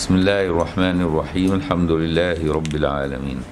بسم الله الرحمن الرحيم الحمد لله رب العالمين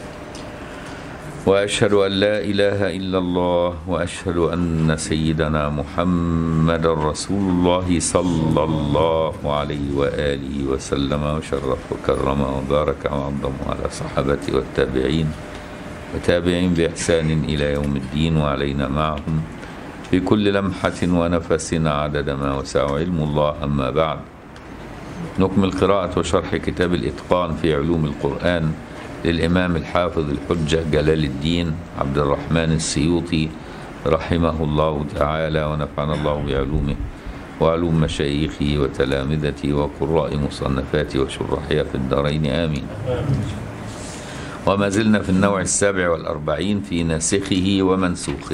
واشهد ان لا اله الا الله واشهد ان سيدنا محمد رسول الله صلى الله عليه واله وسلم وشرف وكرم وبارك وعظم على صحابته والتابعين وتابعين باحسان الى يوم الدين وعلينا معهم في كل لمحه ونفس عدد ما وسع علم الله اما بعد نكمل قراءة وشرح كتاب الإتقان في علوم القرآن للإمام الحافظ الحجة جلال الدين عبد الرحمن السيوطي رحمه الله تعالى ونفعنا الله بعلومه وعلوم مشايخه وتلامذته وقراء مصنفاته وشرحها في الدارين آمين وما زلنا في النوع السابع والأربعين في ناسخه ومنسوخه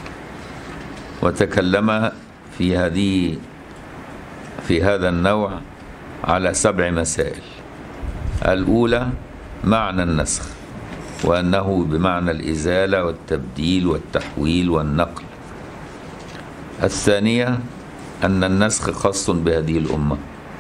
وتكلم في هذه في هذا النوع على سبع مسائل الأولى معنى النسخ وأنه بمعنى الإزالة والتبديل والتحويل والنقل الثانية أن النسخ خاص بهذه الأمة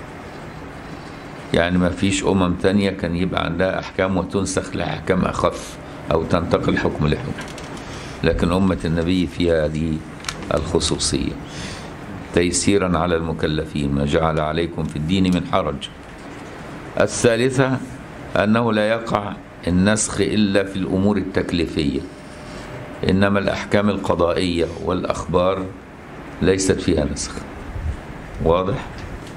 يعني ما فيش أمم تانية كان يبقى عندها أحكام وتنسخ لأحكام أخف أو تنتقل حكم لحكم لكن أمة النبي فيها هذه الخصوصية تيسيرا على المكلفين ما جعل عليكم في الدين من حرج الثالثة أنه لا يقع النسخ إلا في الأمور التكليفية إنما الأحكام القضائية والأخبار ليست فيها نسخ واضح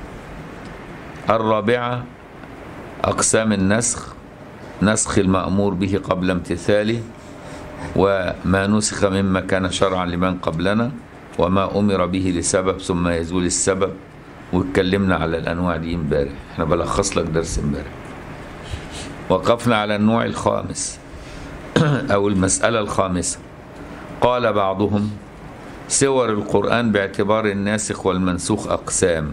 الرابعة أقسام النسخ نسخ المأمور به قبل امتثاله وما نسخ مما كان شرعا لمن قبلنا وما أمر به لسبب ثم يزول السبب واتكلمنا على الأنواع دي امبارح احنا بلخص لك درس امبارح وقفنا على النوع الخامس أو المسألة الخامسة قال بعضهم سور القرآن باعتبار الناسخ والمنسوخ أقسام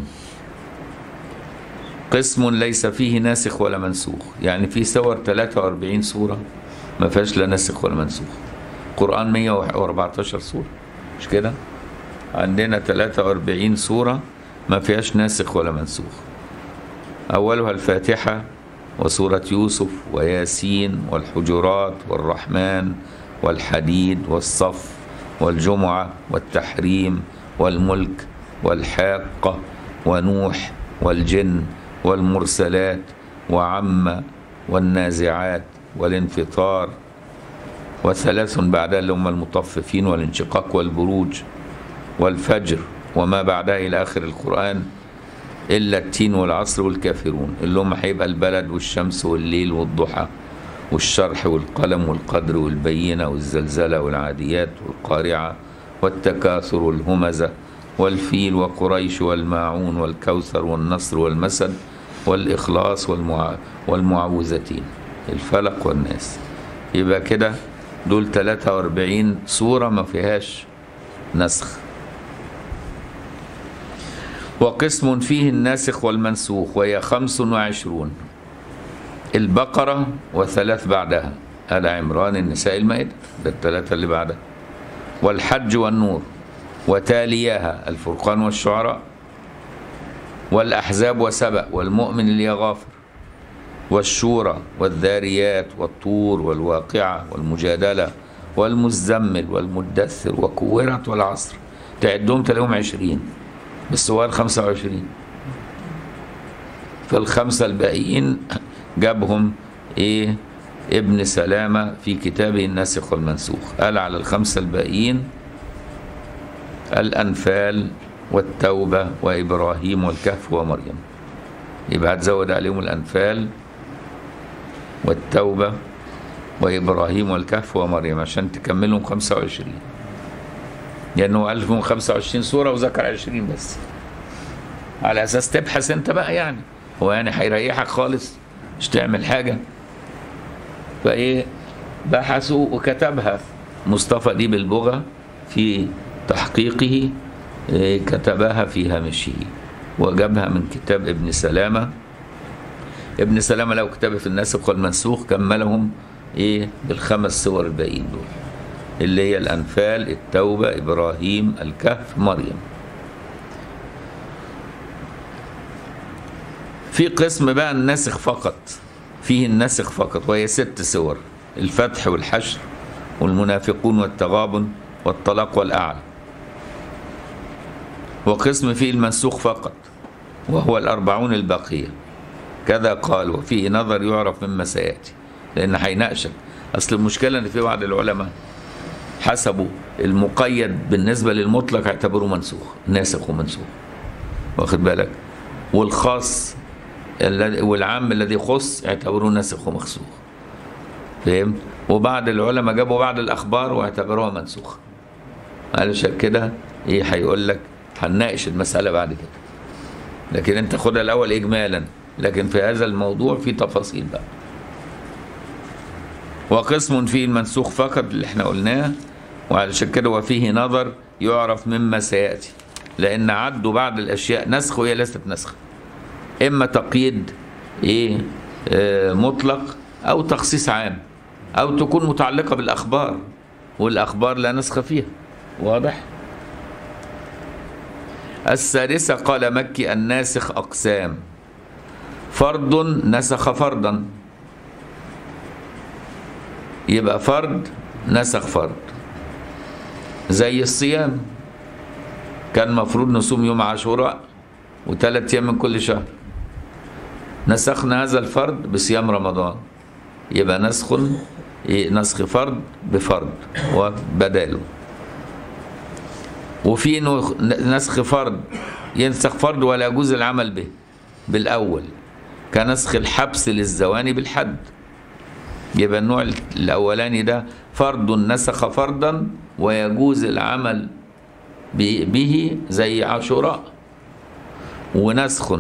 قسم ليس فيه ناسخ ولا منسوخ يعني في سور 43 سورة ما فيهاش لا ناسخ ولا منسوخ قرآن 114 سورة مش كده عندنا 43 سورة ما فيهاش ناسخ ولا منسوخ أولها الفاتحة وسورة يوسف وياسين والحجرات والرحمن والحديد والصف والجمعة والتحريم والملك والحاقة ونوح والجن والمرسلات وعم والنازعات والانفطار وثلاث بعدها اللي هم المطففين والانشقاق والبروج والفجر وما بعدها إلى آخر القرآن إلا التين والعصر والكافرون اللي هم هيبقى البلد والشمس والليل والضحى والشرح والقلم والقدر والبينة والزلزلة والعاديات والقارعة والتكاثر والهمزة والفيل وقريش والماعون والكوثر والنصر والمسد والإخلاص والمع... والمعوذتين الفلق والناس يبقى كده دول 43 سورة ما فيهاش نسخ وقسم فيه الناسخ والمنسوخ وهي خمس وعشرون البقرة وثلاث بعدها آل عمران النساء المائدة ده الثلاثة اللي بعدها والحج والنور وتالياها الفرقان والشعراء والأحزاب وسبأ والمؤمن اليغافر والشورى والذاريات والطور والواقعة والمجادلة والمزمل والمدثر وكورت والعصر تعدهم تلاقيهم عشرين بالسؤال خمسة وعشرين فالخمسة الباقيين جابهم ايه ابن سلامة في كتابه الناسخ والمنسوخ قال على الخمسة الباقيين الأنفال والتوبة وإبراهيم والكهف ومريم يبقى هتزود عليهم الأنفال والتوبة وإبراهيم والكهف ومريم عشان تكملهم 25 لأنه ألف من 25 سورة وذكر 20 بس على أساس تبحث أنت بقى يعني هو يعني هيريحك خالص مش تعمل حاجة فإيه بحثوا وكتبها مصطفى دي بالبغة في تحقيقه إيه كتبها في هامشه وجابها من كتاب ابن سلامة ابن سلامة لو كتب في الناسخ والمنسوخ كملهم ايه بالخمس سور الباقيين دول اللي هي الأنفال التوبة إبراهيم الكهف مريم في قسم بقى الناسخ فقط فيه الناسخ فقط وهي ست سور الفتح والحشر والمنافقون والتغابن والطلاق والأعلى وقسم فيه المنسوخ فقط وهو الأربعون الباقية كذا قال وفيه نظر يعرف مما سيأتي لأن هيناقشك أصل المشكلة إن في بعض العلماء حسبوا المقيد بالنسبة للمطلق اعتبروه منسوخ ناسخ ومنسوخ واخد بالك والخاص الذي- والعام الذي خص اعتبروه ناسخ ومخسوخ فهمت وبعض العلماء جابوا بعض الأخبار واعتبروها منسوخة علشان كده ايه هيقول لك هنناقش المسألة بعد كده لكن انت خدها الأول إجمالا لكن في هذا الموضوع في تفاصيل بقى وقسم فيه المنسوخ فقط اللي احنا قلناه وعلشان كده وفيه نظر يعرف مما سيأتي لأن عدوا بعض الأشياء نسخ وهي ليست نسخ إما تقييد إيه آه مطلق أو تخصيص عام أو تكون متعلقة بالأخبار والأخبار لا نسخ فيها واضح السادسة قال مكي الناسخ أقسام فرض نسخ فرضا يبقى فرض نسخ فرض زي الصيام كان مفروض نصوم يوم عاشوراء وثلاث ايام من كل شهر نسخنا هذا الفرض بصيام رمضان يبقى نسخ إيه، نسخ فرض بفرض وبداله وفي نو- نسخ فرض ينسخ فرض ولا يجوز العمل به بالأول كنسخ الحبس للزواني بالحد يبقى النوع الأولاني ده فرض نسخ فرضا ويجوز العمل ب- به زي عاشوراء ونسخ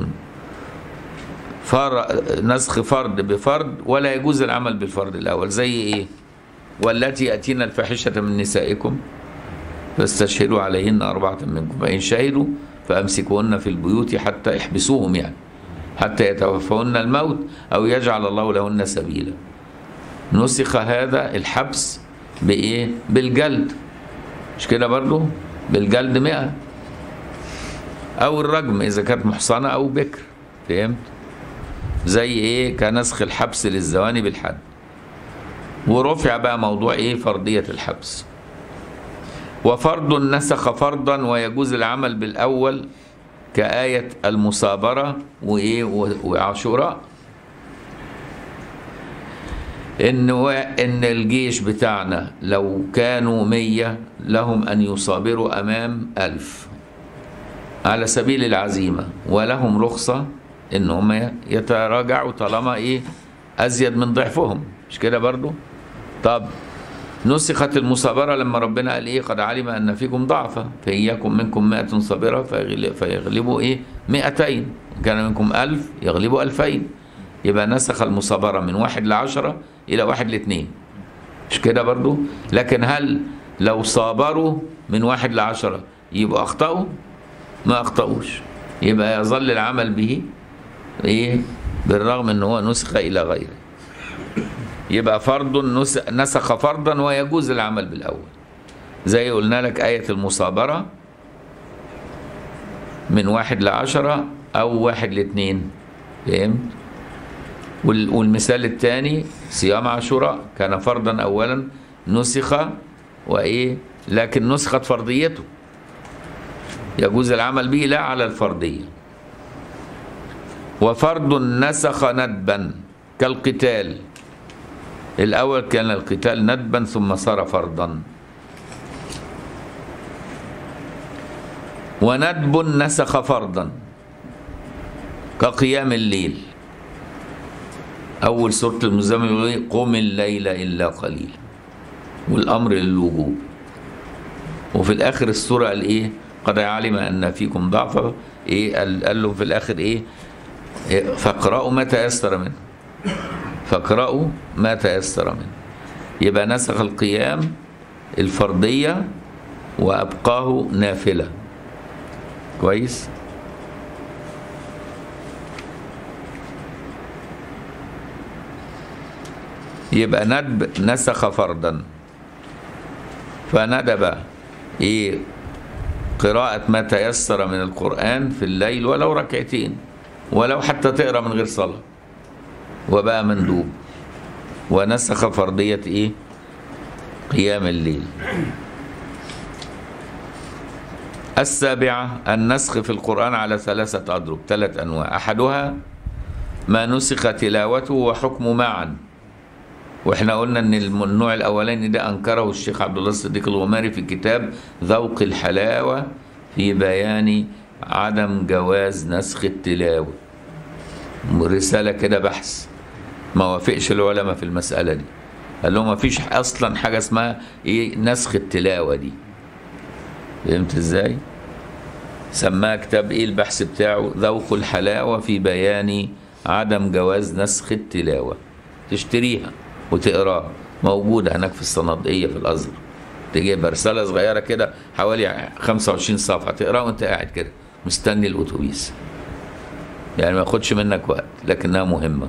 فر... نسخ فرض بفرض ولا يجوز العمل بالفرض الأول زي إيه والتي يأتين الفاحشة من نسائكم فاستشهدوا عليهن أربعة منكم فإن شهدوا فأمسكوهن في البيوت حتى يحبسوهم يعني حتى يتوفون الموت أو يجعل الله لهن سبيلا نسخ هذا الحبس بإيه؟ بالجلد مش كده برضو؟ بالجلد مئة أو الرجم إذا كانت محصنة أو بكر فهمت؟ زي إيه؟ كنسخ الحبس للزواني بالحد ورفع بقى موضوع إيه؟ فرضية الحبس وفرض نسخ فرضا ويجوز العمل بالأول كآية المصابرة وإيه و- وعاشوراء إن و... إن الجيش بتاعنا لو كانوا مية لهم أن يصابروا أمام ألف على سبيل العزيمة ولهم رخصة إن هم يتراجعوا طالما إيه أزيد من ضعفهم مش كده برضو طب نسخت المصابرة لما ربنا قال إيه قد علم أن فيكم ضعفا فإن يكن منكم مائة صابرة فيغل- فيغلبوا إيه مئتين كان منكم ألف يغلبوا ألفين يبقى نسخ المصابرة من واحد لعشرة إلى واحد لاثنين مش كده برضو لكن هل لو صابروا من واحد لعشرة يبقى أخطأوا ما أخطأوش يبقى يظل العمل به إيه بالرغم أن هو نسخ إلى غيره يبقى فرض نس- نسخ فرضا ويجوز العمل بالأول زي قلنا لك آية المصابرة من واحد لعشرة أو واحد لاثنين فهمت وال- والمثال الثاني صيام عاشوراء كان فرضا أولا نسخ وإيه لكن نسخت فرضيته يجوز العمل به لا على الفرضية وفرض نسخ ندبا كالقتال الأول كان القتال ندبا ثم صار فرضا وندب نسخ فرضا كقيام الليل أول سورة المزمل يقول إيه؟ قم الليل إلا قليلا والأمر للوجوب وفي الآخر السورة قال إيه قد علم أن فيكم ضعفا إيه قال, قال له في الآخر إيه إيه؟ فاقرأوا ما تيسر منه فاقرأوا ما تيسر منه يبقى نسخ القيام الفرضية وأبقاه نافلة كويس يبقى ندب نسخ فرضا فندب ايه قراءة ما تيسر من القرآن في الليل ولو ركعتين ولو حتى تقرا من غير صلاه وبقى مندوب ونسخ فرضيه ايه قيام الليل السابعة النسخ في القرآن على ثلاثة أضرب ثلاث أنواع أحدها ما نسخ تلاوته وحكمه معا واحنا قلنا ان النوع الاولاني ده انكره الشيخ عبد الله الصديق الغماري في كتاب ذوق الحلاوه في بيان عدم جواز نسخ التلاوه رساله كده بحث ما وافقش العلماء في المساله دي قال لهم ما فيش اصلا حاجه اسمها ايه نسخ التلاوه دي فهمت ازاي سماه كتاب ايه البحث بتاعه ذوق الحلاوه في بيان عدم جواز نسخ التلاوه تشتريها وتقراها موجوده هناك في الصنادقيه في الازهر تجيب رساله صغيره كده حوالي 25 صفحه تقراها وانت قاعد كده مستني الاتوبيس يعني ما ياخدش منك وقت لكنها مهمه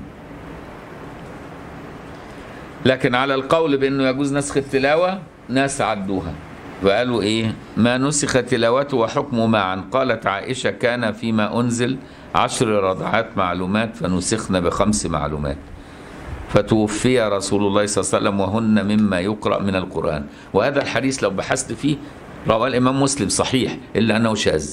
لكن على القول بانه يجوز نسخ التلاوه ناس عدوها وقالوا ايه ما نسخ تلاوته وحكمه معا قالت عائشه كان فيما انزل عشر رضعات معلومات فنسخن بخمس معلومات فتوفي رسول الله صلى الله عليه وسلم وهن مما يقرأ من القرآن وهذا الحديث لو بحثت فيه رواه الإمام مسلم صحيح إلا أنه شاذ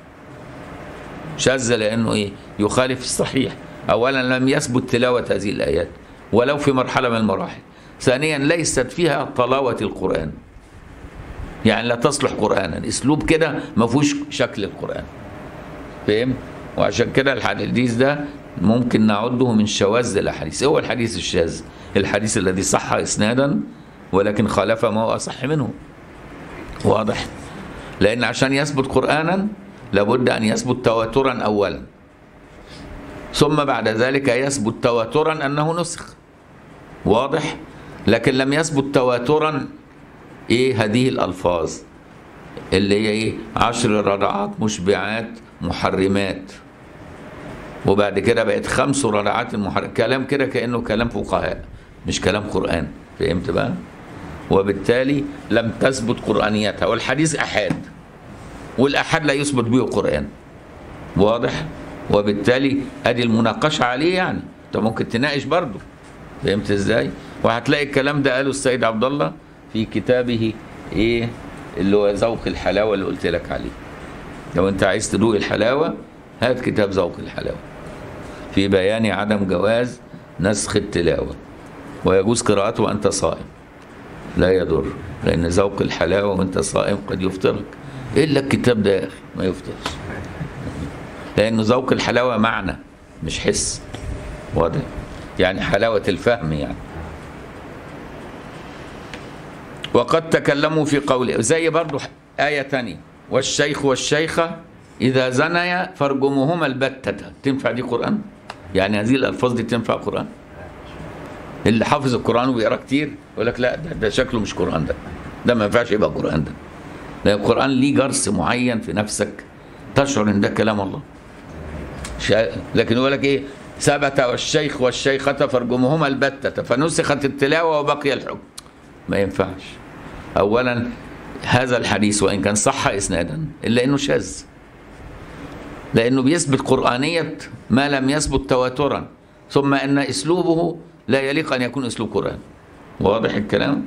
شاذ لأنه إيه يخالف الصحيح أولا لم يثبت تلاوة هذه الآيات ولو في مرحلة من المراحل ثانيا ليست فيها طلاوة القرآن يعني لا تصلح قرآنا اسلوب كده ما فيهوش شكل القرآن فهم وعشان كده الحديث ده ممكن نعده من شواذ الاحاديث هو الحديث الشاذ الحديث الذي صح اسنادا ولكن خالف ما هو اصح منه واضح لان عشان يثبت قرانا لابد ان يثبت تواترا اولا ثم بعد ذلك يثبت تواترا انه نسخ واضح لكن لم يثبت تواترا ايه هذه الالفاظ اللي هي ايه عشر رضعات مشبعات محرمات وبعد كده بقت خمس رضعات محرمات كلام كده كانه كلام فقهاء مش كلام قران فهمت بقى وبالتالي لم تثبت قرانيتها والحديث احاد والاحاد لا يثبت به قران واضح وبالتالي ادي المناقشه عليه يعني انت ممكن تناقش برضه فهمت ازاي وهتلاقي الكلام ده قاله السيد عبد الله في كتابه ايه اللي هو ذوق الحلاوه اللي قلت لك عليه لو انت عايز تدوق الحلاوه هات كتاب ذوق الحلاوه في بيان عدم جواز نسخ التلاوه ويجوز قراءته وانت صائم لا يضر لان ذوق الحلاوه وانت صائم قد يفطرك الا الكتاب ده يا اخي ما يفطرش لانه ذوق الحلاوه معنى مش حس واضح يعني حلاوه الفهم يعني وقد تكلموا في قول زي برضو آية تانية والشيخ والشيخة إذا زنيا فارجموهما البتة تنفع دي قرآن؟ يعني هذه الألفاظ دي تنفع قرآن؟ اللي حافظ القرآن وبيقرا كتير يقول لك لا ده, ده شكله مش قرآن ده ده ما ينفعش يبقى قرآن ده لأن القرآن ليه جرس معين في نفسك تشعر إن ده كلام الله شا... لكن يقول لك إيه ثبت والشيخ والشيخة فارجموهما البتة فنسخت التلاوة وبقي الحكم ما ينفعش اولا هذا الحديث وان كان صح اسنادا الا انه شاذ لانه بيثبت قرانيه ما لم يثبت تواترا ثم ان اسلوبه لا يليق ان يكون اسلوب قران واضح الكلام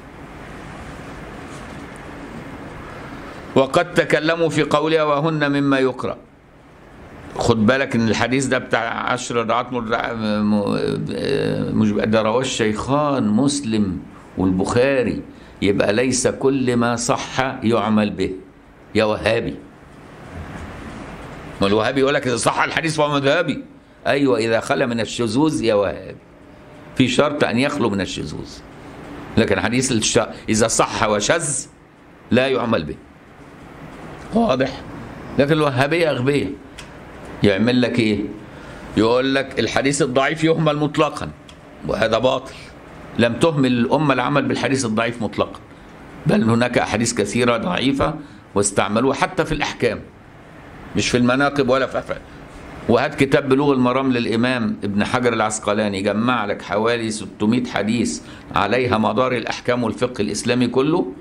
وقد تكلموا في قولها وهن مما يقرأ خد بالك ان الحديث ده بتاع عشر رضعات مش ده رواه الشيخان مسلم والبخاري يبقى ليس كل ما صح يعمل به يا وهابي ما الوهابي يقول لك اذا صح الحديث فهو مذهبي ايوه اذا خلى من الشذوذ يا وهابي في شرط ان يخلو من الشذوذ لكن حديث الش... اذا صح وشذ لا يعمل به واضح لكن الوهابيه اغبياء يعمل لك ايه يقول لك الحديث الضعيف يهمل مطلقا وهذا باطل لم تهمل الأمة العمل بالحديث الضعيف مطلقا بل هناك أحاديث كثيرة ضعيفة واستعملوها حتى في الأحكام مش في المناقب ولا في أفعال وهات كتاب بلوغ المرام للإمام ابن حجر العسقلاني جمع لك حوالي 600 حديث عليها مدار الأحكام والفقه الإسلامي كله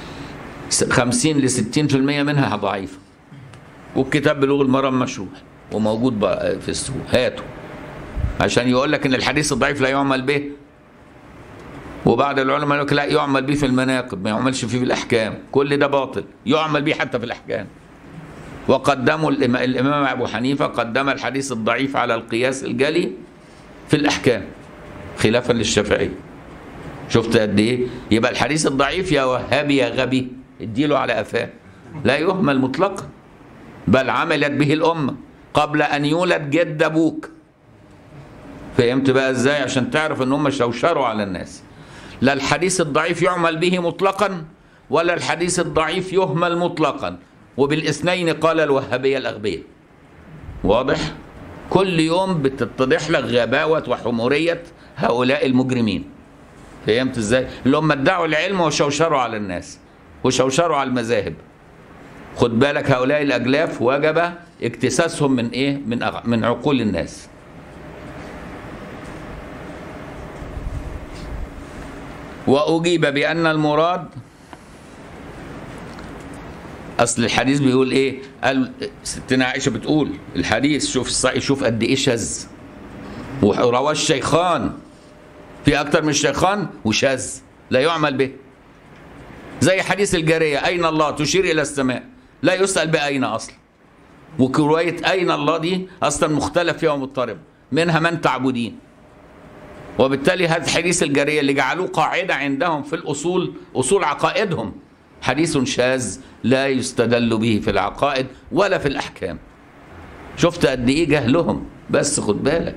50 ل 60% منها ضعيفة والكتاب بلوغ المرام مشروح وموجود بقى في السوق هاته عشان يقول لك ان الحديث الضعيف لا يعمل به وبعض العلماء يقول لك لا يعمل به في المناقب ما يعملش فيه في الاحكام كل ده باطل يعمل به حتى في الاحكام وقدموا الإما- الامام ابو حنيفه قدم الحديث الضعيف على القياس الجلي في الاحكام خلافا للشافعي شفت قد ايه يبقى الحديث الضعيف يا وهابي يا غبي اديله على قفاه لا يهمل مطلقا بل عملت به الامه قبل ان يولد جد ابوك فهمت بقى ازاي عشان تعرف ان هم شوشروا على الناس لا الحديث الضعيف يعمل به مطلقا ولا الحديث الضعيف يهمل مطلقا وبالاثنين قال الوهابيه الاغبياء واضح كل يوم بتتضح لك غباوه وحموريه هؤلاء المجرمين فهمت ازاي اللي هم ادعوا العلم وشوشروا على الناس وشوشروا على المذاهب خد بالك هؤلاء الاجلاف وجب اكتساسهم من ايه من أغ... من عقول الناس واجيب بان المراد اصل الحديث بيقول ايه قال ستنا عائشه بتقول الحديث شوف الصحيح شوف قد ايه شاذ ورواه الشيخان في اكتر من الشيخان وشاذ لا يعمل به زي حديث الجاريه اين الله تشير الى السماء لا يسال باين اصلا وروايه اين الله دي اصلا مختلف فيها ومضطرب منها من تعبدين وبالتالي هذا حديث الجاريه اللي جعلوه قاعده عندهم في الاصول اصول عقائدهم حديث شاذ لا يستدل به في العقائد ولا في الاحكام شفت قد ايه جهلهم بس خد بالك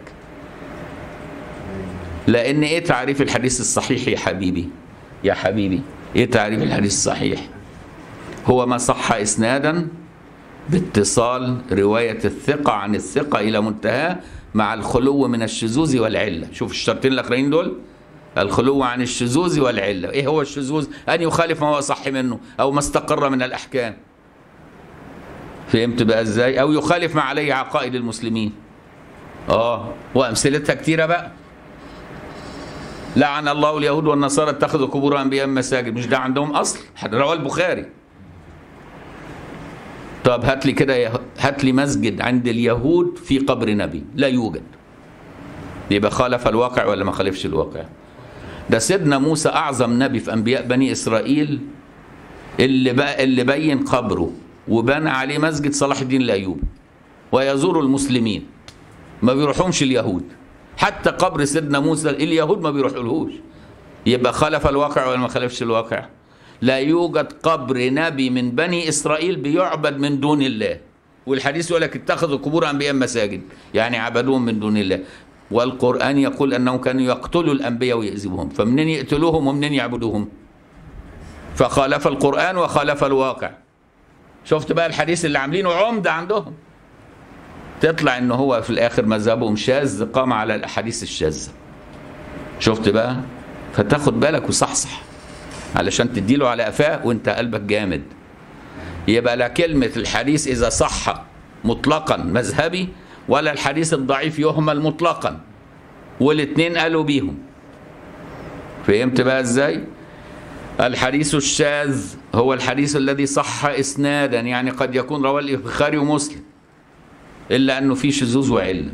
لان ايه تعريف الحديث الصحيح يا حبيبي يا حبيبي ايه تعريف الحديث الصحيح هو ما صح اسنادا باتصال روايه الثقه عن الثقه الى منتهاه مع الخلو من الشذوذ والعله شوف الشرطين الاخرين دول الخلو عن الشذوذ والعله ايه هو الشذوذ ان يخالف ما هو صح منه او ما استقر من الاحكام فهمت بقى ازاي او يخالف ما عليه عقائد المسلمين اه وامثلتها كتيره بقى لعن الله اليهود والنصارى اتخذوا قبور انبياء مساجد مش ده عندهم اصل رواه البخاري طب هات لي كده يه- هات لي مسجد عند اليهود في قبر نبي لا يوجد يبقى خالف الواقع ولا ما خالفش الواقع ده سيدنا موسى اعظم نبي في انبياء بني اسرائيل اللي بقى اللي بين قبره وبنى عليه مسجد صلاح الدين الايوبي ويزور المسلمين ما بيروحهمش اليهود حتى قبر سيدنا موسى اليهود ما بيروحولهوش يبقى خالف الواقع ولا ما خالفش الواقع لا يوجد قبر نبي من بني اسرائيل بيعبد من دون الله والحديث يقول لك اتخذوا قبور انبياء مساجد يعني عبدوهم من دون الله والقران يقول انهم كانوا يقتلوا الانبياء ويعذبهم فمنين يقتلوهم ومنين يعبدوهم فخالف القران وخالف الواقع شفت بقى الحديث اللي عاملينه عمده عندهم تطلع ان هو في الاخر مذهبهم شاذ قام على الاحاديث الشاذه شفت بقى فتاخد بالك وصحصح علشان تديله على قفاه وانت قلبك جامد يبقى لا كلمة الحديث إذا صح مطلقا مذهبي ولا الحديث الضعيف يهمل مطلقا والاتنين قالوا بيهم فهمت بقى ازاي الحديث الشاذ هو الحديث الذي صح اسنادا يعني قد يكون رواه البخاري ومسلم الا انه فيه شذوذ وعله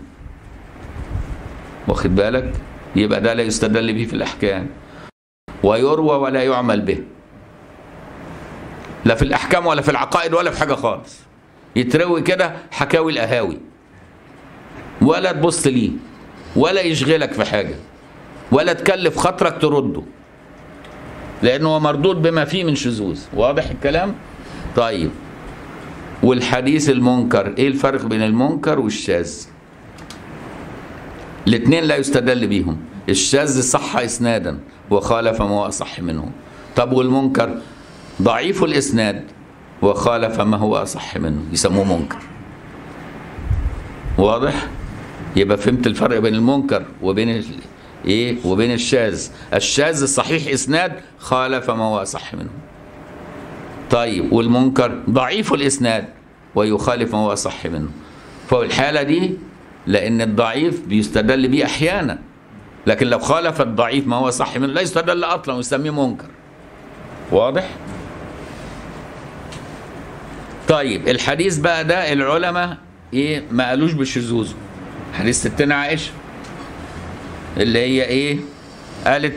واخد بالك يبقى ده لا يستدل به في الاحكام ويروى ولا يعمل به لا في الاحكام ولا في العقائد ولا في حاجه خالص يتروي كده حكاوي القهاوي ولا تبص ليه ولا يشغلك في حاجه ولا تكلف خاطرك ترده لانه هو مردود بما فيه من شذوذ واضح الكلام طيب والحديث المنكر ايه الفرق بين المنكر والشاذ الاثنين لا يستدل بيهم الشاذ صح اسنادا وخالف ما هو اصح منه طب والمنكر ضعيف الاسناد وخالف ما هو اصح منه يسموه منكر واضح يبقى فهمت الفرق بين المنكر وبين ال... ايه وبين الشاذ الشاذ صحيح اسناد خالف ما هو اصح منه طيب والمنكر ضعيف الاسناد ويخالف ما هو اصح منه فالحاله دي لان الضعيف بيستدل به احيانا لكن لو خالف الضعيف ما هو صح منه لا يستدل اصلا ويسميه منكر واضح طيب الحديث بقى ده العلماء ايه ما قالوش بشذوذه حديث ستنا عائشه اللي هي ايه قالت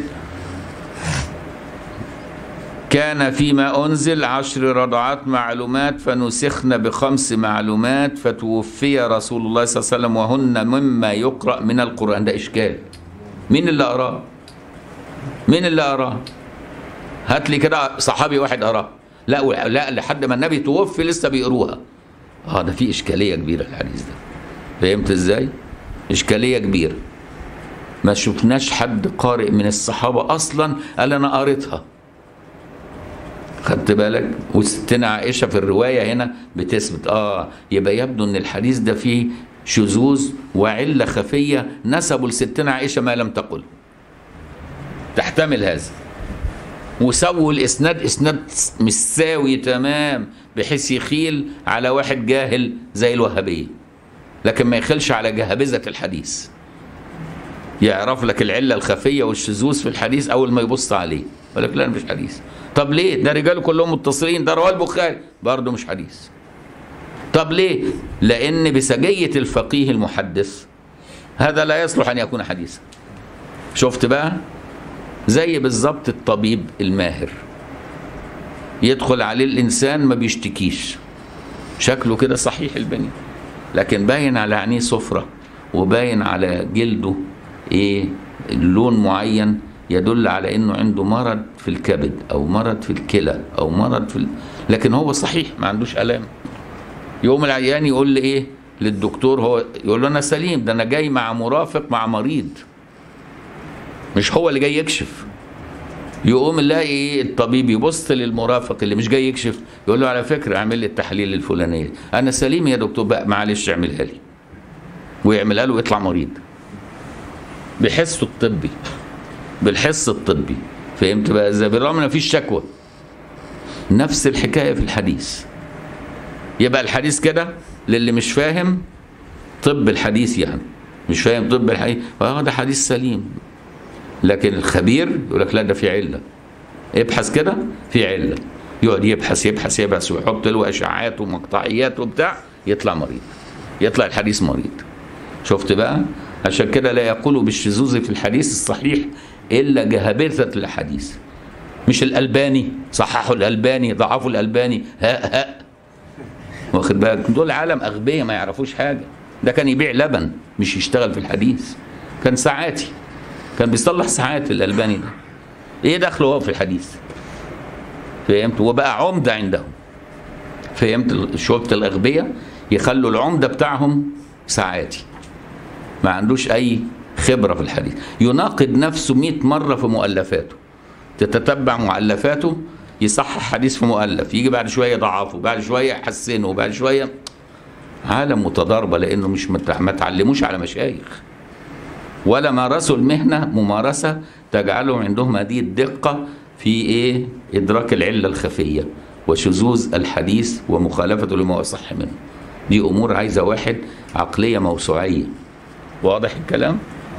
كان فيما أنزل عشر رضعات معلومات فنسخن بخمس معلومات فتوفي رسول الله صلى الله عليه وسلم وهن مما يقرأ من القرآن ده إشكال مين اللي قراه مين اللي قراه هات لي كده صحابي واحد قراه لا لا لحد ما النبي توفي لسه بيقروها اه ده في إشكالية كبيرة الحديث ده فهمت ازاي إشكالية كبيرة ما شفناش حد قارئ من الصحابة أصلا قال أنا قريتها خدت بالك وستنا عائشة في الرواية هنا بتثبت آه يبقى يبدو أن الحديث ده فيه شذوذ وعلة خفية نسبوا لستنا عائشة ما لم تقل تحتمل هذا وسووا الإسناد إسناد مش ساوي تمام بحيث يخيل على واحد جاهل زي الوهابية لكن ما يخلش على جهابذة الحديث يعرف لك العلة الخفية والشذوذ في الحديث أول ما يبص عليه يقول لك لا مش حديث طب ليه ده رجاله كلهم متصلين ده رواه البخاري برضه مش حديث طب ليه لأن بسجية الفقيه المحدث هذا لا يصلح أن يكون حديثا شفت بقى زي بالظبط الطبيب الماهر يدخل عليه الإنسان ما بيشتكيش شكله كده صحيح البنية لكن باين على عينيه صفرة وباين على جلده ايه لون معين يدل على انه عنده مرض في الكبد او مرض في الكلى او مرض في ال... لكن هو صحيح ما عندوش الام يوم العيان يقول لي ايه للدكتور هو يقول له انا سليم ده انا جاي مع مرافق مع مريض مش هو اللي جاي يكشف يقوم يلاقي ايه الطبيب يبص للمرافق اللي مش جاي يكشف يقول له على فكره اعمل لي التحليل الفلانيه انا سليم يا دكتور بقى معلش اعملها لي ويعملها له ويطلع مريض بحسه الطبي بالحس الطبي فهمت بقى ازاي بالرغم ان مفيش شكوى نفس الحكايه في الحديث يبقى الحديث كده للي مش فاهم طب الحديث يعني مش فاهم طب الحديث اه ده حديث سليم لكن الخبير يقول لك لا ده في عله ابحث كده في عله يقعد يبحث يبحث يبحث ويحط له اشعاعات ومقطعيات وبتاع يطلع مريض يطلع الحديث مريض شفت بقى عشان كده لا يقول بالشذوذ في الحديث الصحيح الا جهابذه الحديث مش الالباني صححوا الالباني ضعفوا الالباني ها ها واخد بالك دول عالم اغبياء ما يعرفوش حاجه ده كان يبيع لبن مش يشتغل في الحديث كان ساعاتي كان بيصلح ساعات الالباني ده ايه دخله هو في الحديث فهمت وبقى عمده عندهم فهمت شوبة الاغبياء يخلوا العمده بتاعهم ساعاتي ما عندوش اي خبره في الحديث يناقض نفسه 100 مره في مؤلفاته تتتبع مؤلفاته يصحح حديث في مؤلف يجي بعد شويه يضعفه بعد شويه يحسنه بعد شويه عالم متضاربه لانه مش مت... ما تعلموش على مشايخ ولا مارسوا المهنه ممارسه تجعلهم عندهم هذه الدقه في ايه ادراك العله الخفيه وشذوذ الحديث ومخالفته لما هو صح منه دي امور عايزه واحد عقليه موسوعيه واضح الكلام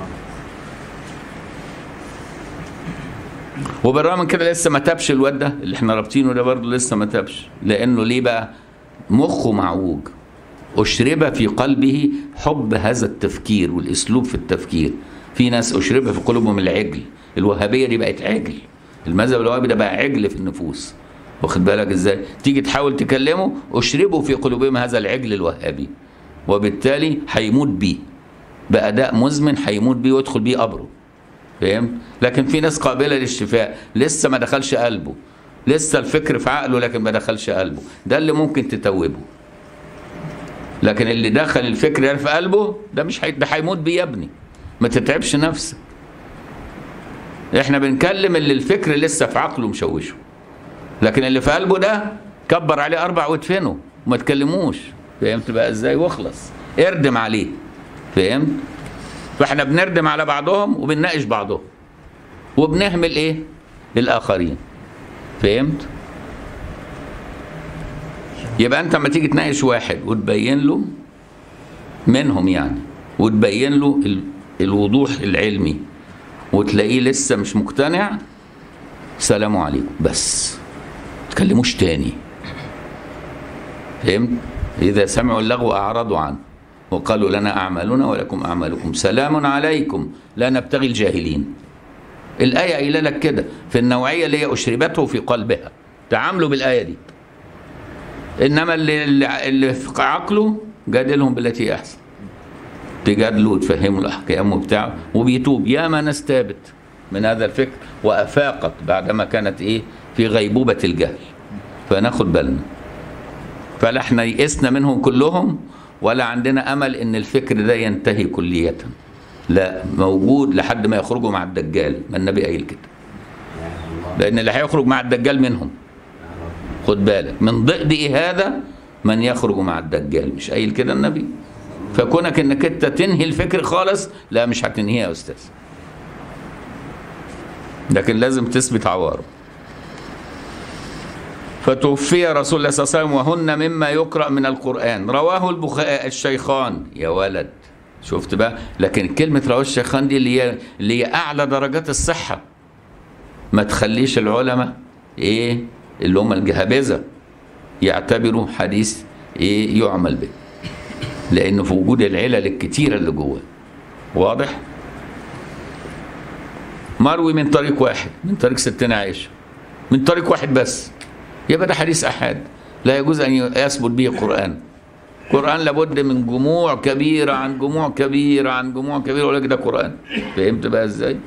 وبالرغم من كده لسه ما تابش الواد ده اللي احنا رابطينه ده برضه لسه ما تابش لانه ليه بقى مخه معوج اشرب في قلبه حب هذا التفكير والاسلوب في التفكير في ناس اشرب في قلوبهم العجل الوهابيه دي بقت عجل المذهب الوهابي ده بقى عجل في النفوس واخد بالك ازاي تيجي تحاول تكلمه اشربوا في قلوبهم هذا العجل الوهابي وبالتالي هيموت بيه بأداء مزمن هيموت بيه ويدخل بيه قبره فهمت لكن في ناس قابلة للشفاء لسه ما دخلش قلبه لسه الفكر في عقله لكن ما دخلش قلبه ده اللي ممكن تتوبه لكن اللي دخل الفكر في قلبه ده مش حي... ده هيموت بيه يا ابني ما تتعبش نفسك احنا بنكلم اللي الفكر لسه في عقله مشوشه لكن اللي في قلبه ده كبر عليه اربع وادفنه وما تكلموش فهمت بقى ازاي واخلص اردم عليه فهمت فاحنا بنردم على بعضهم وبنناقش بعضهم وبنهمل ايه الاخرين فهمت يبقى انت لما تيجي تناقش واحد وتبين له منهم يعني وتبين له ال- الوضوح العلمي وتلاقيه لسه مش مقتنع سلام عليكم بس تكلموش تاني فهمت اذا سمعوا اللغو اعرضوا عنه وقالوا لنا أعمالنا ولكم أعمالكم سلام عليكم لا نبتغي الجاهلين الآية قايله لك كده في النوعية اللي هي أشربته في قلبها تعاملوا بالآية دي إنما اللي, اللي- اللي في عقله جادلهم بالتي هي أحسن تجادله وتفهمه الأحكام وبتاع وبيتوب ياما ناس تابت من هذا الفكر وأفاقت بعدما كانت إيه في غيبوبة الجهل فناخد بالنا فلا احنا يئسنا منهم كلهم ولا عندنا امل ان الفكر ده ينتهي كلية لا موجود لحد ما يخرجوا مع الدجال ما النبي قايل كده لان اللي هيخرج مع الدجال منهم خد بالك من ضئضئ هذا من يخرج مع الدجال مش قايل كده النبي فكونك انك انت تنهي الفكر خالص لا مش هتنهيه يا استاذ لكن لازم تثبت عواره فتوفي رسول الله صلى الله عليه وسلم وهن مما يقرأ من القرآن رواه البخاري الشيخان يا ولد شفت بقى لكن كلمة رواه الشيخان دي اللي هي اللي هي أعلى درجات الصحة ما تخليش العلماء إيه اللي هم الجهابذة يعتبروا حديث إيه يعمل به لأنه في وجود العلل الكتيرة اللي جواه واضح؟ مروي من طريق واحد من طريق ستنا عائشة من طريق واحد بس يبقى ده حديث أحد لا يجوز أن يثبت به قرآن قرآن لابد من جموع كبيرة عن جموع كبيرة عن جموع كبيرة ولكن ده قرآن فهمت بقى ازاي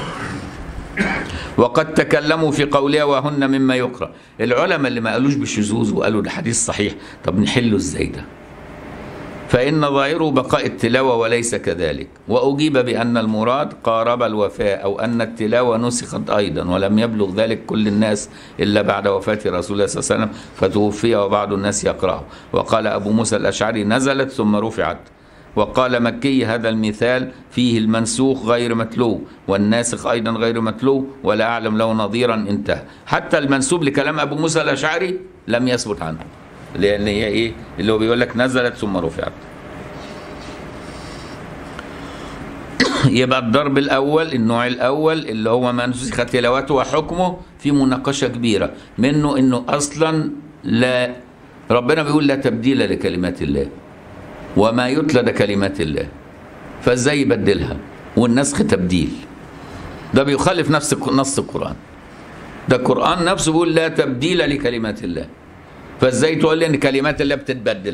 وقد تكلموا في قولها وهن مما يقرأ العلماء اللي ما قالوش بالشذوذ وقالوا ده حديث صحيح طب نحله ازاي ده فإن ظاهره بقاء التلاوة وليس كذلك وأجيب بأن المراد قارب الوفاء أو أن التلاوة نسخت أيضا ولم يبلغ ذلك كل الناس إلا بعد وفاة رسول الله صلى الله عليه وسلم فتوفي وبعض الناس يقرأه وقال أبو موسى الأشعري نزلت ثم رفعت وقال مكي هذا المثال فيه المنسوخ غير متلو والناسخ أيضا غير متلو ولا أعلم له نظيرا انتهى حتى المنسوب لكلام أبو موسى الأشعري لم يثبت عنه لان هي ايه اللي هو بيقول لك نزلت ثم رفعت يبقى الضرب الاول النوع الاول اللي هو ما نسخ تلاوته وحكمه في مناقشه كبيره منه انه اصلا لا ربنا بيقول لا تبديل لكلمات الله وما يتلى ده كلمات الله فازاي يبدلها والنسخ تبديل ده بيخالف نفس نص القران ده القران نفسه بيقول لا تبديل لكلمات الله فازاي تقول لي ان كلمات الله بتتبدل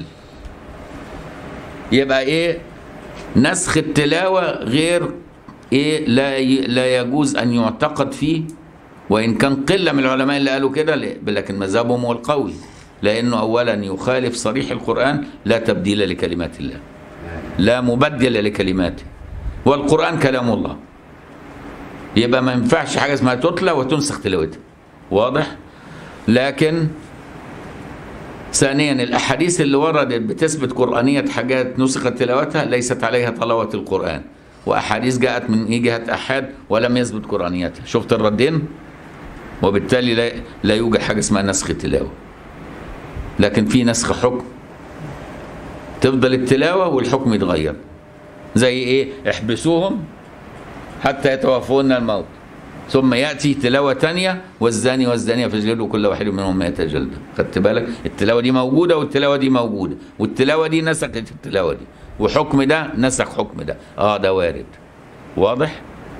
يبقى ايه نسخ التلاوه غير ايه لا ي- لا يجوز ان يعتقد فيه وان كان قله من العلماء اللي قالوا كده ل- لكن مذهبهم هو القوي لانه اولا يخالف صريح القران لا تبديل لكلمات الله لا مبدل لكلماته والقران كلام الله يبقى ما ينفعش حاجه اسمها تتلى وتنسخ تلاوتها واضح لكن ثانيا الاحاديث اللي وردت بتثبت قرانيه حاجات نسخت تلاوتها ليست عليها تلاوه القران واحاديث جاءت من ايه جهه احاد ولم يثبت قرانيتها شفت الردين وبالتالي لا, لا يوجد حاجه اسمها نسخ تلاوه لكن في نسخ حكم تفضل التلاوه والحكم يتغير زي ايه احبسوهم حتى يتوفون الموت ثم ياتي تلاوه تانية والزاني والزانيه فاجلدوا كل واحد منهم 100 جلده خدت بالك التلاوه دي موجوده والتلاوه دي موجوده والتلاوه دي نسخت التلاوه دي وحكم ده نسخ حكم ده اه ده وارد واضح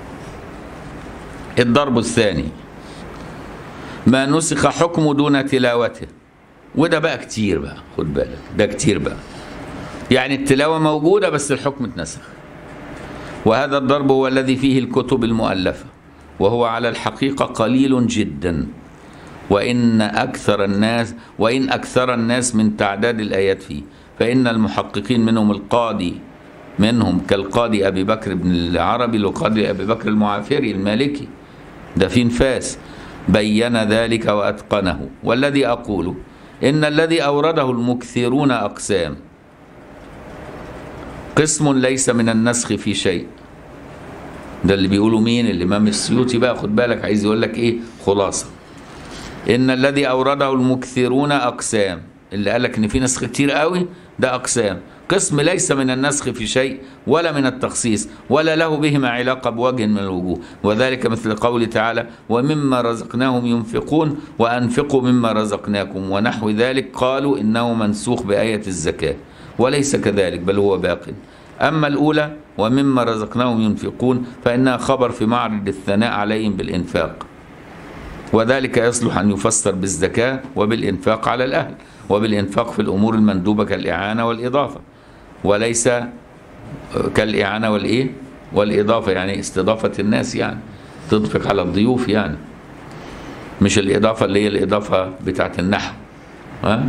الضرب الثاني ما نسخ حكمه دون تلاوته وده بقى كتير بقى خد بالك ده كتير بقى يعني التلاوه موجوده بس الحكم اتنسخ وهذا الضرب هو الذي فيه الكتب المؤلفه وهو على الحقيقة قليل جدا وإن أكثر الناس وإن أكثر الناس من تعداد الآيات فيه فإن المحققين منهم القاضي منهم كالقاضي أبي بكر بن العربي القاضي أبي بكر المعافري المالكي ده في نفاس بين ذلك وأتقنه والذي أقوله إن الذي أورده المكثرون أقسام قسم ليس من النسخ في شيء ده اللي بيقولوا مين الامام السيوطي بقى خد بالك عايز يقول لك ايه خلاصه ان الذي اورده المكثرون اقسام اللي قال لك ان في نسخ كتير قوي ده اقسام قسم ليس من النسخ في شيء ولا من التخصيص ولا له بهما علاقه بوجه من الوجوه وذلك مثل قوله تعالى ومما رزقناهم ينفقون وانفقوا مما رزقناكم ونحو ذلك قالوا انه منسوخ بايه الزكاه وليس كذلك بل هو باق أما الأولى ومما رزقناهم ينفقون فإنها خبر في معرض الثناء عليهم بالإنفاق وذلك يصلح أن يفسر بالزكاة وبالإنفاق على الأهل وبالإنفاق في الأمور المندوبة كالإعانة والإضافة وليس كالإعانة والإيه والإضافة يعني استضافة الناس يعني تنفق على الضيوف يعني مش الإضافة اللي هي الإضافة بتاعت النحو ها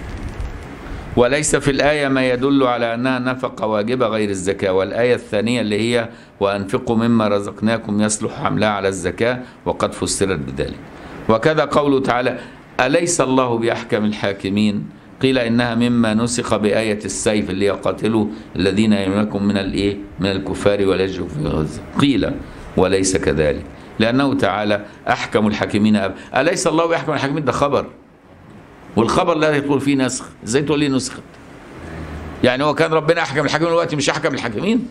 وليس في الآية ما يدل على أنها نفقة واجبة غير الزكاة والآية الثانية اللي هي وأنفقوا مما رزقناكم يصلح حملها على الزكاة وقد فسرت بذلك وكذا قوله تعالى أليس الله بأحكم الحاكمين قيل إنها مما نسخ بآية السيف اللي يقاتلوا الذين يملكم من الإيه من الكفار ولا يجوا في غزة قيل وليس كذلك لأنه تعالى أحكم الحاكمين أب... أليس الله بأحكم الحاكمين ده خبر والخبر لا يقول فيه نسخ ازاي تقول لي نسخت يعني هو كان ربنا احكم الحاكمين دلوقتي مش احكم الحاكمين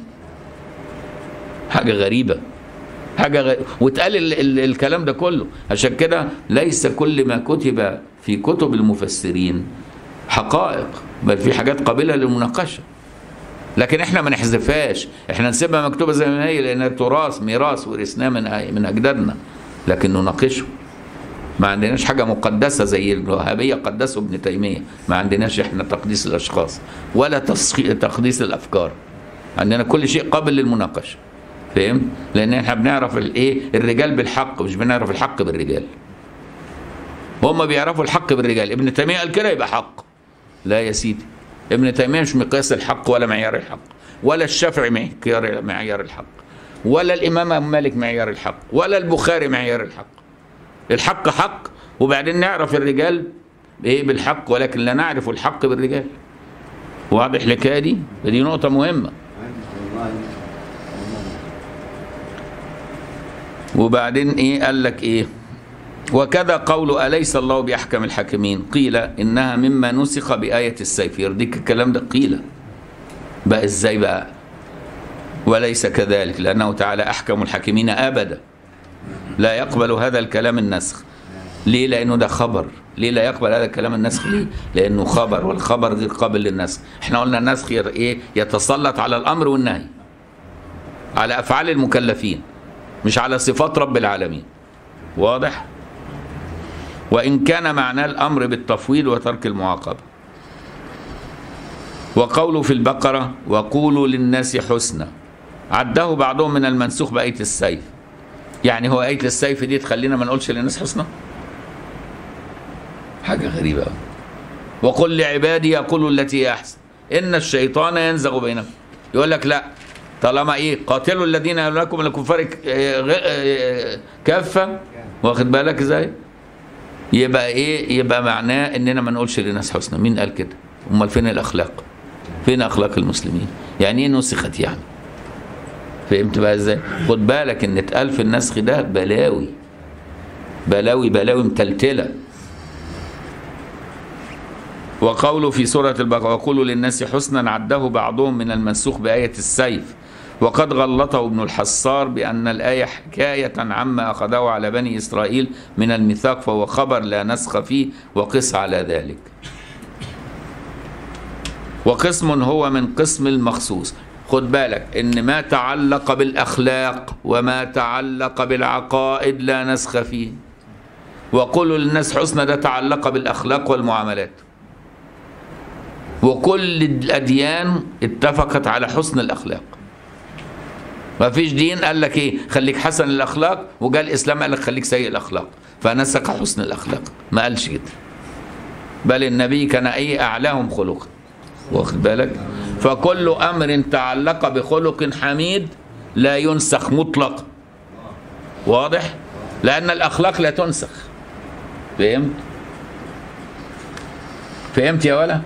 حاجه غريبه حاجه غريبة. واتقال ال- ال- الكلام ده كله عشان كده ليس كل ما كتب في كتب المفسرين حقائق بل في حاجات قابله للمناقشه لكن احنا ما نحذفهاش احنا نسيبها مكتوبه زي ما هي لانها تراث ميراث ورثناه من أ- من اجدادنا لكن نناقشه ما عندناش حاجة مقدسة زي الوهابية قدسوا ابن تيمية ما عندناش احنا تقديس الأشخاص ولا تصخي- تقديس الأفكار عندنا كل شيء قابل للمناقشة فاهم؟ لأن احنا بنعرف الايه الرجال بالحق مش بنعرف الحق بالرجال هم بيعرفوا الحق بالرجال ابن تيمية قال كده يبقى حق لا يا سيدي ابن تيمية مش مقياس الحق ولا معيار الحق ولا الشافعي معيار معيار الحق ولا الإمام مالك معيار الحق ولا البخاري معيار الحق الحق حق وبعدين نعرف الرجال ايه بالحق ولكن لا نعرف الحق بالرجال واضح الحكايه دي دي نقطه مهمه وبعدين ايه قال لك ايه وكذا قول أليس الله بأحكم الحاكمين قيل إنها مما نسخ بآية السيف يرضيك الكلام ده قيل بقى إزاي بقى وليس كذلك لأنه تعالى أحكم الحاكمين أبدا لا يقبل هذا الكلام النسخ ليه لانه ده خبر ليه لا يقبل هذا الكلام النسخ ليه لانه خبر والخبر غير قابل للنسخ احنا قلنا النسخ ير- ايه يتسلط على الامر والنهي على افعال المكلفين مش على صفات رب العالمين واضح وان كان معناه الامر بالتفويض وترك المعاقبه وقوله في البقره وقولوا للناس حسنا عده بعضهم من المنسوخ بايه السيف يعني هو آية السيف دي تخلينا ما نقولش للناس حسنى حاجة غريبة أوي وقل لعبادي يقولوا التي هي أحسن إن الشيطان ينزغ بينكم يقول لك لا طالما إيه قاتلوا الذين يلونكم من الكفار ك- آه، غ- آه، كافة واخد بالك إزاي يبقى إيه يبقى معناه إننا ما نقولش للناس حسنى مين قال كده أمال فين الأخلاق فين أخلاق المسلمين يعني إيه نسخت يعني فهمت بقى ازاي؟ خد بالك ان اتقال في النسخ ده بلاوي بلاوي بلاوي متلتله وقوله في سورة البقرة وقولوا للناس حسنا عده بعضهم من المنسوخ بآية السيف وقد غلطه ابن الحصار بأن الآية حكاية عما أخذه على بني إسرائيل من الميثاق فهو خبر لا نسخ فيه وقس على ذلك وقسم هو من قسم المخصوص خد بالك ان ما تعلق بالاخلاق وما تعلق بالعقائد لا نسخ فيه وقولوا للناس حسنى ده تعلق بالاخلاق والمعاملات وكل الاديان اتفقت على حسن الاخلاق ما فيش دين قال لك ايه خليك حسن الاخلاق وجاء الاسلام قال لك خليك سيء الاخلاق فنسخ حسن الاخلاق ما قالش كده بل النبي كان ايه اعلاهم خلقا واخد بالك فكل امر تعلق بخلق حميد لا ينسخ مطلقا واضح لان الاخلاق لا تنسخ فهمت فهمت يا ولا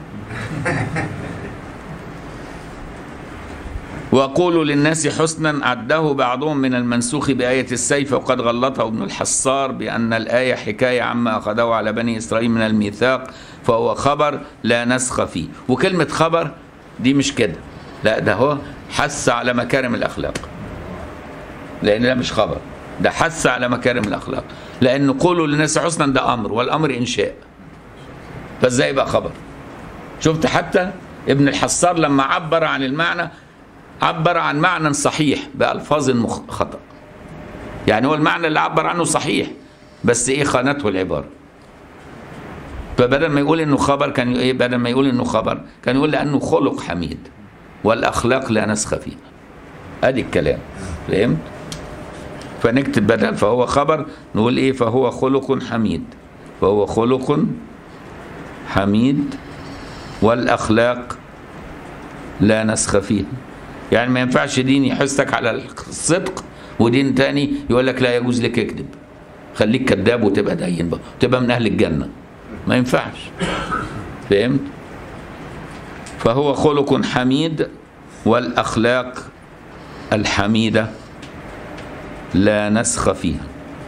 وقولوا للناس حسنا عده بعضهم من المنسوخ بآية السيف وقد غلطه ابن الحصار بأن الآية حكاية عما أخذه على بني إسرائيل من الميثاق فهو خبر لا نسخ فيه وكلمة خبر دي مش كده لا ده هو حث على مكارم الأخلاق لأن ده مش خبر ده حث على مكارم الأخلاق لأن قولوا للناس حسنا ده أمر والأمر إنشاء فإزاي بقى خبر شفت حتى ابن الحصار لما عبر عن المعنى عبر عن معنى صحيح بألفاظ مخ- خطأ يعني هو المعنى اللي عبر عنه صحيح بس ايه خانته العبارة فبدل ما يقول انه خبر كان ايه بدل ما يقول انه خبر كان يقول لانه خلق حميد والاخلاق لا نسخ فيها ادي الكلام فهمت فنكتب بدل فهو خبر نقول ايه فهو خلق حميد فهو خلق حميد والاخلاق لا نسخ فيها يعني ما ينفعش دين يحثك على الصدق ودين تاني يقول لك لا يجوز لك اكذب خليك كذاب وتبقى دين بقى تبقى من اهل الجنه ما ينفعش فهمت فهو خلق حميد والاخلاق الحميده لا نسخ فيها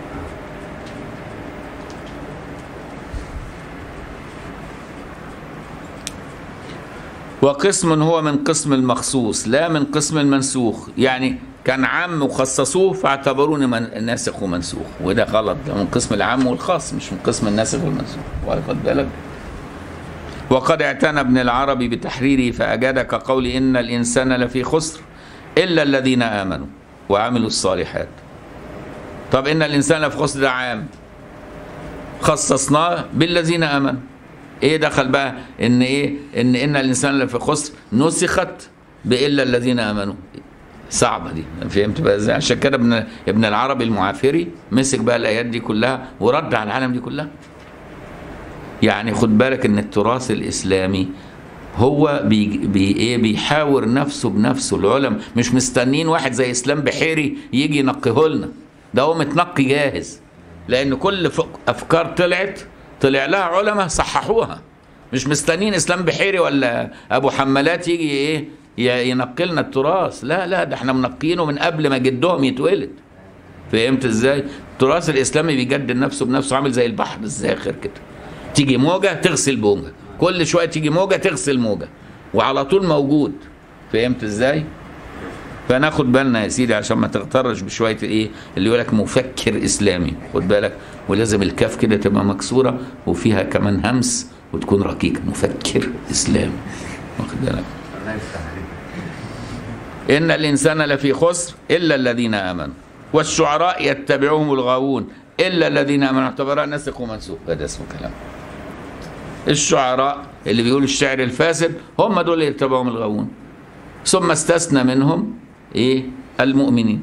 وقسم هو من قسم المخصوص لا من قسم المنسوخ يعني كان عام وخصصوه فاعتبروني من ناسخ ومنسوخ وده غلط ده من قسم العام والخاص مش من قسم الناسخ والمنسوخ واخد بالك وقد اعتنى ابن العربي بتحريره فأجاد كقول إن الإنسان لفي خسر إلا الذين آمنوا وعملوا الصالحات طب إن الإنسان لفي خسر ده عام خصصناه بالذين آمنوا ايه دخل بقى ان ايه ان ان الانسان لفي خسر نسخت بالا الذين امنوا صعبه دي فهمت بقى ازاي عشان كده ابن ابن العربي المعافري مسك بقى الايات دي كلها ورد على العالم دي كلها يعني خد بالك ان التراث الاسلامي هو بي بي ايه بيحاور نفسه بنفسه العلم مش مستنين واحد زي اسلام بحيري يجي ينقيه لنا ده هو متنقي جاهز لان كل ف- افكار طلعت طلع لها علماء صححوها مش مستنين اسلام بحيري ولا ابو حمالات يجي ايه ي- ينقي لنا التراث لا لا ده احنا منقينه من قبل ما جدهم يتولد فهمت ازاي التراث الاسلامي بيجدد نفسه بنفسه عامل زي البحر الزاخر كده تيجي موجه تغسل موجه كل شويه تيجي موجه تغسل موجه وعلى طول موجود فهمت ازاي فناخد بالنا يا سيدي عشان ما تغترش بشويه ايه اللي يقول لك مفكر اسلامي خد بالك ولازم الكاف كده تبقى مكسوره وفيها كمان همس وتكون رقيق مفكر اسلامي واخد بالك الله يفتح عليك إن الإنسان لفي خسر إلا الذين آمنوا والشعراء يتبعهم الغاوون إلا الذين آمنوا اعتبرها نسخ ومنسوخ هذا اسمه كلام الشعراء اللي بيقولوا الشعر الفاسد هم دول اللي يتبعهم الغاوون ثم استثنى منهم إيه المؤمنين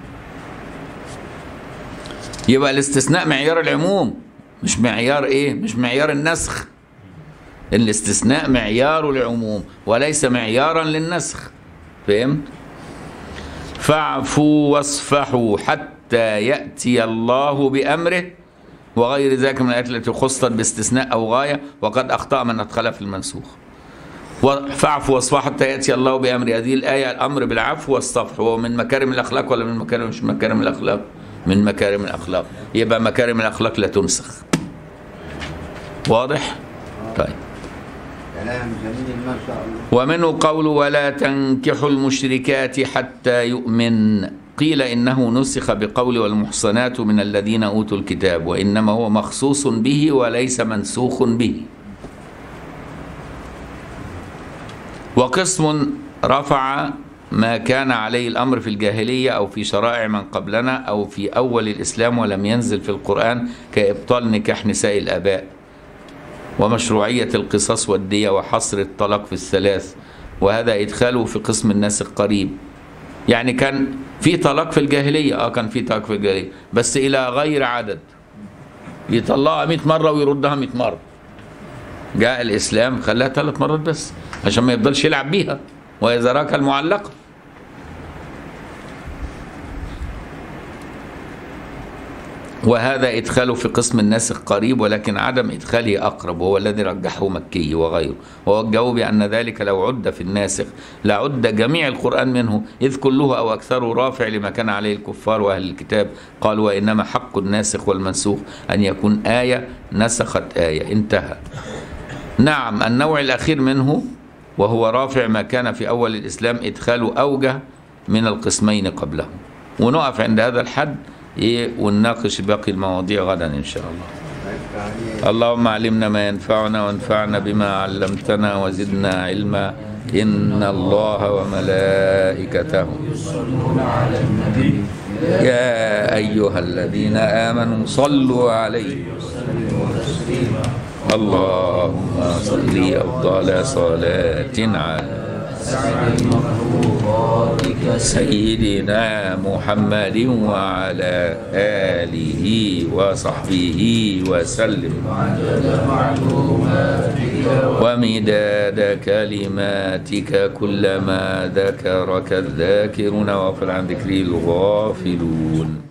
يبقى الاستثناء معيار العموم مش معيار إيه مش معيار النسخ الاستثناء معيار العموم وليس معيارا للنسخ فهمت فاعفوا واصفحوا حتى يأتي الله بأمره وغير ذلك من الآيات التي خصت باستثناء أو غاية وقد أخطأ من أدخلها في المنسوخ فاعفوا واصفحوا حتى يأتي الله بأمره هذه الآية الأمر بالعفو والصفح هو من مكارم الأخلاق ولا من مكارم مش مكارم الأخلاق من مكارم الأخلاق يبقى مكارم الأخلاق لا تنسخ واضح طيب كلام جميل ما شاء الله ومنه قول ولا تنكحوا المشركات حتى يؤمن قيل إنه نسخ بقول والمحصنات من الذين أوتوا الكتاب وإنما هو مخصوص به وليس منسوخ به وقسم رفع ما كان عليه الأمر في الجاهلية أو في شرائع من قبلنا أو في أول الإسلام ولم ينزل في القرآن كإبطال نكاح نساء الآباء ومشروعية القصاص والدية وحصر الطلاق في الثلاث وهذا إدخاله في قسم الناس القريب يعني كان في طلاق في الجاهلية اه كان في طلاق في الجاهلية بس إلى غير عدد يطلقها 100 مرة ويردها 100 مرة جاء الإسلام خلاها ثلاث مرات بس عشان ما يفضلش يلعب بيها وإذا راك المعلقة وهذا إدخاله في قسم الناسخ قريب ولكن عدم إدخاله أقرب وهو الذي رجحه مكي وغيره ووجهوا بأن ذلك لو عد في الناسخ لعد جميع القرآن منه إذ كله أو أكثره رافع لما كان عليه الكفار وأهل الكتاب قال وإنما حق الناسخ والمنسوخ أن يكون آية نسخت آية انتهى نعم النوع الأخير منه وهو رافع ما كان في أول الإسلام إدخاله أوجه من القسمين قبله ونقف عند هذا الحد إيه ونناقش باقي المواضيع غدا إن شاء الله الله يفتح اللهم علمنا ما ينفعنا وانفعنا بما علمتنا وزدنا علما إن الله وملائكته يا أيها الذين آمنوا صلوا عليه اللهم صل أفضل صلاة على سيدنا محمد وعلى آله وصحبه وسلم ومداد كلماتك كلما ذكرك الذاكرون وغفل عن ذكره الغافلون